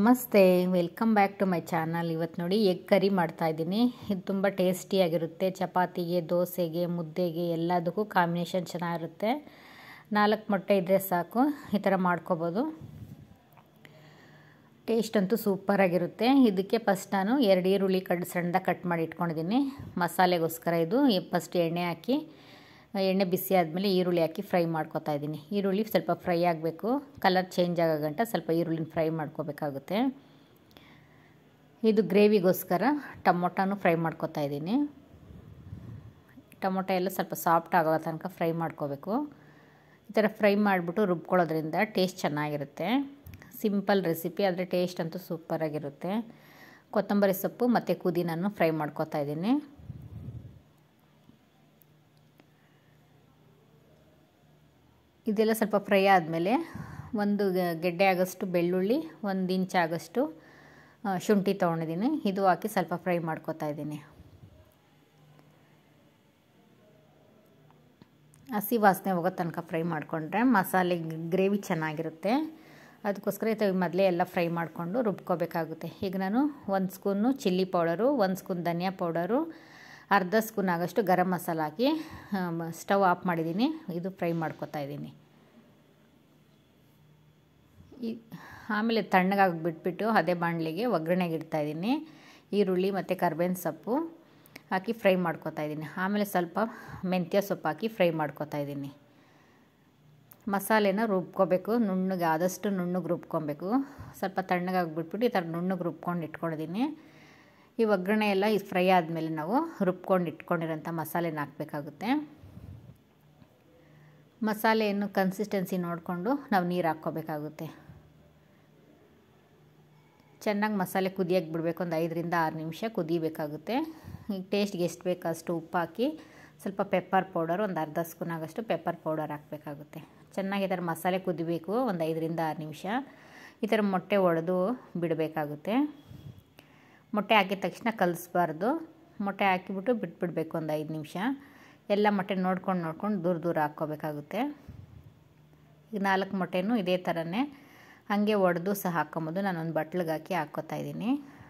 ನಮಸ್ತೆ welcome back to my channel ಇವತ್ತು ನೋಡಿ ಎಗ್ ಕರಿ ಮಾಡ್ತಾ ಇದ್ದೀನಿ ಇದು ತುಂಬ ಟೇಸ್ಟಿಯಾಗಿರುತ್ತೆ ಚಪಾತಿಗೆ ದೋಸೆಗೆ ಮುದ್ದೆಗೆ ಎಲ್ಲದಕ್ಕೂ ಕಾಂಬಿನೇಷನ್ ಚೆನ್ನಾಗಿರುತ್ತೆ ನಾಲ್ಕು ಮೊಟ್ಟೆ ಇದ್ದರೆ ಸಾಕು ಈ ಥರ ಮಾಡ್ಕೋಬೋದು ಟೇಸ್ಟ್ ಅಂತೂ ಸೂಪರಾಗಿರುತ್ತೆ ಇದಕ್ಕೆ ಫಸ್ಟ್ ನಾನು ಎರಡು ಈರುಳ್ಳಿ ಕಡ್ ಸಣ್ಣದಾಗಿ ಕಟ್ ಮಾಡಿ ಇಟ್ಕೊಂಡಿದ್ದೀನಿ ಮಸಾಲೆಗೋಸ್ಕರ ಇದು ಫಸ್ಟ್ ಎಣ್ಣೆ ಹಾಕಿ ಎಣ್ಣೆ ಬಿಸಿ ಆದಮೇಲೆ ಈರುಳ್ಳಿ ಹಾಕಿ ಫ್ರೈ ಮಾಡ್ಕೊತಾ ಇದ್ದೀನಿ ಈರುಳ್ಳಿ ಸ್ವಲ್ಪ ಫ್ರೈ ಆಗಬೇಕು ಕಲರ್ ಚೇಂಜ್ ಆಗೋ ಗಂಟ ಸ್ವಲ್ಪ ಈರುಳ್ಳಿನ ಫ್ರೈ ಮಾಡ್ಕೋಬೇಕಾಗುತ್ತೆ ಇದು ಗ್ರೇವಿಗೋಸ್ಕರ ಟೊಮೊಟೊನೂ ಫ್ರೈ ಮಾಡ್ಕೊತಾ ಇದ್ದೀನಿ ಟೊಮೊಟೊ ಎಲ್ಲ ಸ್ವಲ್ಪ ಸಾಫ್ಟ್ ಆಗೋ ತನಕ ಫ್ರೈ ಮಾಡ್ಕೋಬೇಕು ಈ ಥರ ಫ್ರೈ ಮಾಡಿಬಿಟ್ಟು ರುಬ್ಕೊಳ್ಳೋದ್ರಿಂದ ಟೇಸ್ಟ್ ಚೆನ್ನಾಗಿರುತ್ತೆ ಸಿಂಪಲ್ ರೆಸಿಪಿ ಆದರೆ ಟೇಸ್ಟ್ ಅಂತೂ ಸೂಪರಾಗಿರುತ್ತೆ ಕೊತ್ತಂಬರಿ ಸೊಪ್ಪು ಮತ್ತು ಪುದೀನನ್ನು ಫ್ರೈ ಮಾಡ್ಕೊತಾ ಇದ್ದೀನಿ ಇದೆಲ್ಲ ಸ್ವಲ್ಪ ಫ್ರೈ ಆದಮೇಲೆ ಒಂದು ಗೆಡ್ಡೆ ಆಗೋಷ್ಟು ಬೆಳ್ಳುಳ್ಳಿ ಒಂದು ಇಂಚ್ ಆಗೋಷ್ಟು ಶುಂಠಿ ತೊಗೊಂಡಿದ್ದೀನಿ ಇದು ಹಾಕಿ ಸ್ವಲ್ಪ ಫ್ರೈ ಮಾಡ್ಕೊತಾ ಇದ್ದೀನಿ ಹಸಿ ವಾಸನೆ ಹೋಗೋ ತನಕ ಫ್ರೈ ಮಾಡಿಕೊಂಡ್ರೆ ಮಸಾಲೆ ಗ್ರೇವಿ ಚೆನ್ನಾಗಿರುತ್ತೆ ಅದಕ್ಕೋಸ್ಕರ ಇದು ಮೊದಲೇ ಎಲ್ಲ ಫ್ರೈ ಮಾಡಿಕೊಂಡು ರುಬ್ಕೋಬೇಕಾಗುತ್ತೆ ಈಗ ನಾನು ಒಂದು ಸ್ಪೂನು ಚಿಲ್ಲಿ ಪೌಡರು ಒಂದು ಸ್ಪೂನ್ ಧನಿಯಾ ಪೌಡರು ಅರ್ಧ ಸ್ಪೂನ್ ಆಗೋಷ್ಟು ಗರಂ ಮಸಾಲ ಹಾಕಿ ಸ್ಟವ್ ಆಫ್ ಮಾಡಿದ್ದೀನಿ ಇದು ಫ್ರೈ ಮಾಡ್ಕೊತಾ ಇದ್ದೀನಿ ಈ ಆಮೇಲೆ ತಣ್ಣಗಾಗಿ ಬಿಟ್ಬಿಟ್ಟು ಅದೇ ಬಾಣಲಿಗೆ ಒಗ್ಗರಣೆಗೆ ಇಡ್ತಾಯಿದ್ದೀನಿ ಈರುಳ್ಳಿ ಮತ್ತು ಕರ್ಬೇವಿನ ಸೊಪ್ಪು ಹಾಕಿ ಫ್ರೈ ಮಾಡ್ಕೊತಾ ಇದ್ದೀನಿ ಆಮೇಲೆ ಸ್ವಲ್ಪ ಮೆಂತ್ಯ ಸೊಪ್ಪು ಹಾಕಿ ಫ್ರೈ ಮಾಡ್ಕೊತಾ ಇದ್ದೀನಿ ಮಸಾಲೆನ ರುಬ್ಕೋಬೇಕು ನುಣ್ಣಗೆ ಆದಷ್ಟು ನುಣ್ಣಗೆ ರುಬ್ಕೊಬೇಕು ಸ್ವಲ್ಪ ತಣ್ಣಗಾಗಿ ಬಿಟ್ಬಿಟ್ಟು ಈ ಥರ ನುಣ್ಣಗೆ ರುಬ್ಕೊಂಡು ಇಟ್ಕೊಂಡಿದ್ದೀನಿ ಈ ಒಗ್ಗರಣೆ ಎಲ್ಲ ಇದು ಫ್ರೈ ಆದಮೇಲೆ ನಾವು ರುಬ್ಕೊಂಡು ಇಟ್ಕೊಂಡಿರೋಂಥ ಮಸಾಲೆನ ಹಾಕಬೇಕಾಗುತ್ತೆ ಮಸಾಲೆಯನ್ನು ಕನ್ಸಿಸ್ಟೆನ್ಸಿ ನೋಡಿಕೊಂಡು ನಾವು ನೀರು ಹಾಕ್ಕೋಬೇಕಾಗುತ್ತೆ ಚೆನ್ನಾಗಿ ಮಸಾಲೆ ಕುದಿಯೋಕ್ಕೆ ಬಿಡಬೇಕು ಒಂದು ಐದರಿಂದ ಆರು ನಿಮಿಷ ಕುದಿಬೇಕಾಗುತ್ತೆ ಈಗ ಟೇಸ್ಟ್ಗೆ ಎಷ್ಟು ಬೇಕು ಅಷ್ಟು ಉಪ್ಪು ಹಾಕಿ ಸ್ವಲ್ಪ ಪೆಪ್ಪರ್ ಪೌಡರ್ ಒಂದು ಅರ್ಧ ಸ್ಪೂನ್ ಆಗೋಷ್ಟು ಪೆಪ್ಪರ್ ಪೌಡರ್ ಹಾಕಬೇಕಾಗುತ್ತೆ ಚೆನ್ನಾಗಿ ಈ ಥರ ಮಸಾಲೆ ಕುದಿಬೇಕು ಒಂದು ಐದರಿಂದ ಆರು ನಿಮಿಷ ಈ ಥರ ಮೊಟ್ಟೆ ಒಡೆದು ಬಿಡಬೇಕಾಗುತ್ತೆ ಮೊಟ್ಟೆ ಹಾಕಿದ ತಕ್ಷಣ ಕಲಿಸ್ಬಾರ್ದು ಮೊಟ್ಟೆ ಹಾಕಿಬಿಟ್ಟು ಬಿಟ್ಬಿಡಬೇಕು ಒಂದು ಐದು ನಿಮಿಷ ಎಲ್ಲ ಮೊಟ್ಟೆ ನೋಡ್ಕೊಂಡು ನೋಡ್ಕೊಂಡು ದೂರ ದೂರ ಹಾಕ್ಕೋಬೇಕಾಗುತ್ತೆ ಈಗ ನಾಲ್ಕು ಮೊಟ್ಟೆನೂ ಇದೇ ಥರನೇ ಹಾಗೆ ಒಡೆದು ಸಹ ಹಾಕ್ಕೊಬೋದು ನಾನೊಂದು ಬಟ್ಲಿಗೆ ಹಾಕಿ ಹಾಕ್ಕೋತಾ ಇದ್ದೀನಿ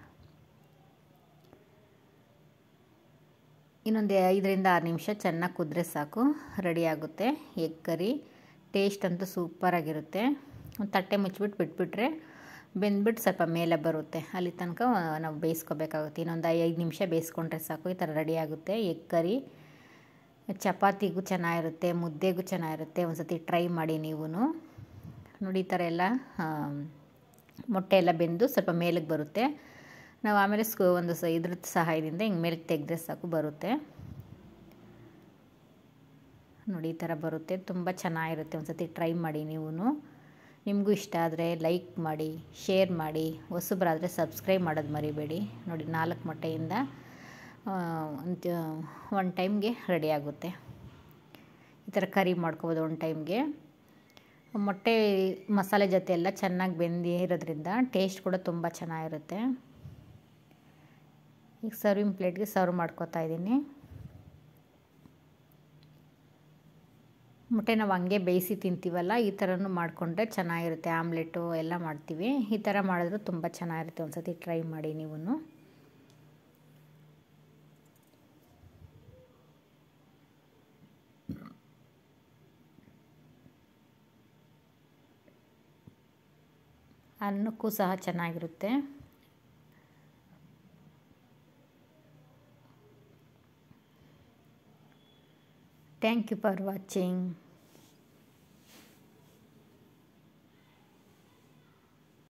ಇನ್ನೊಂದು ಐದರಿಂದ ಆರು ನಿಮಿಷ ಚೆನ್ನಾಗಿ ಕುದ್ರೆ ಸಾಕು ರೆಡಿ ಆಗುತ್ತೆ ಎಗ್ ಕರಿ ಟೇಸ್ಟ್ ಅಂತೂ ಸೂಪರಾಗಿರುತ್ತೆ ಒಂದು ತಟ್ಟೆ ಮುಚ್ಚಿಬಿಟ್ಟು ಬಿಟ್ಬಿಟ್ರೆ ಬೆಂದ್ಬಿಟ್ಟು ಸ್ವಲ್ಪ ಮೇಲೆ ಬರುತ್ತೆ ಅಲ್ಲಿ ತನಕ ನಾವು ಬೇಯಿಸ್ಕೋಬೇಕಾಗುತ್ತೆ ಇನ್ನೊಂದು ಐದು ನಿಮಿಷ ಬೇಯಿಸ್ಕೊಂಡ್ರೆ ಸಾಕು ಈ ಥರ ರೆಡಿ ಆಗುತ್ತೆ ಎಗ್ ಕರಿ ಚಪಾತಿಗೂ ಚೆನ್ನಾಗಿರುತ್ತೆ ಮುದ್ದೆಗೂ ಚೆನ್ನಾಗಿರುತ್ತೆ ಒಂದು ಸತಿ ಟ್ರೈ ಮಾಡಿ ನೀವು ನೋಡಿ ಈ ಥರ ಎಲ್ಲ ಮೊಟ್ಟೆ ಎಲ್ಲ ಬೆಂದು ಸ್ವಲ್ಪ ಮೇಲಕ್ಕೆ ಬರುತ್ತೆ ನಾವು ಆಮೇಲೆ ಸ್ಕೂ ಒಂದು ಸ ಇದ್ರ ಸಹಾಯದಿಂದ ಹಿಂಗೆ ಮೇಲಕ್ಕೆ ತೆಗೆದ್ರೆ ಸಾಕು ಬರುತ್ತೆ ನೋಡಿ ಈ ಥರ ಬರುತ್ತೆ ತುಂಬ ಚೆನ್ನಾಗಿರುತ್ತೆ ಒಂದು ಸತಿ ಟ್ರೈ ಮಾಡಿ ನೀವು ನಿಮಗೂ ಇಷ್ಟ ಆದರೆ ಲೈಕ್ ಮಾಡಿ ಶೇರ್ ಮಾಡಿ ಹೊಸಬರಾದರೆ ಸಬ್ಸ್ಕ್ರೈಬ್ ಮಾಡೋದು ಮರಿಬೇಡಿ ನೋಡಿ ನಾಲ್ಕು ಮೊಟ್ಟೆಯಿಂದ ಒಂದು ಒನ್ ಟೈಮ್ಗೆ ರೆಡಿ ಆಗುತ್ತೆ ಈ ಥರ ಕರಿ ಮಾಡ್ಕೋಬೋದು ಒನ್ ಟೈಮ್ಗೆ ಮೊಟ್ಟೆ ಮಸಾಲೆ ಜೊತೆ ಎಲ್ಲ ಚೆನ್ನಾಗಿ ಬೆಂದಿರೋದ್ರಿಂದ ಟೇಸ್ಟ್ ಕೂಡ ತುಂಬ ಚೆನ್ನಾಗಿರುತ್ತೆ ಈಗ ಸರ್ವಿಂಗ್ ಪ್ಲೇಟ್ಗೆ ಸರ್ವ್ ಮಾಡ್ಕೋತಾ ಇದ್ದೀನಿ ಮೊಟ್ಟೆ ನಾವು ಹಂಗೆ ಬೇಯಿಸಿ ತಿಂತೀವಲ್ಲ ಈ ಥರನೂ ಮಾಡಿಕೊಂಡ್ರೆ ಚೆನ್ನಾಗಿರುತ್ತೆ ಆಮ್ಲೆಟು ಎಲ್ಲ ಮಾಡ್ತೀವಿ ಈ ಥರ ಮಾಡಿದ್ರು ತುಂಬ ಚೆನ್ನಾಗಿರುತ್ತೆ ಒಂದು ಸತಿ ಟ್ರೈ ಮಾಡಿ ನೀವು ಅನ್ನಕ್ಕೂ ಸಹ ಚೆನ್ನಾಗಿರುತ್ತೆ ಥ್ಯಾಂಕ್ ಯು ಫಾರ್ ವಾಚಿಂಗ್